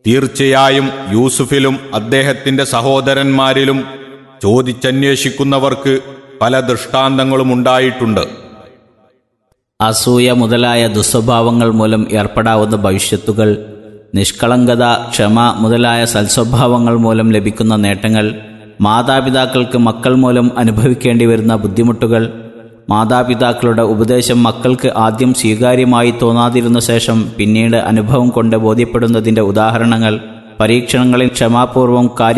തീർച്ചയായും യൂസുഫിലും അദ്ദേഹത്തിന്റെ സഹോദരന്മാരിലും ചോദിച്ചന്വേഷിക്കുന്നവർക്ക് പല ദൃഷ്ടാന്തങ്ങളും ഉണ്ടായിട്ടുണ്ട് അസൂയ മുതലായ ദുസ്വഭാവങ്ങൾ മൂലം ഏർപ്പെടാവുന്ന ഭവിഷ്യത്തുകൾ നിഷ്കളങ്കത ക്ഷമ മുതലായ സൽസ്വഭാവങ്ങൾ മൂലം ലഭിക്കുന്ന നേട്ടങ്ങൾ മാതാപിതാക്കൾക്ക് മക്കൾ മൂലം അനുഭവിക്കേണ്ടി വരുന്ന ബുദ്ധിമുട്ടുകൾ മാതാപിതാക്കളുടെ ഉപദേശം മക്കൾക്ക് ആദ്യം സ്വീകാര്യമായി തോന്നാതിരുന്ന ശേഷം പിന്നീട് അനുഭവം കൊണ്ട് ബോധ്യപ്പെടുന്നതിൻ്റെ ഉദാഹരണങ്ങൾ പരീക്ഷണങ്ങളിൽ ക്ഷമാപൂർവം കാര്യ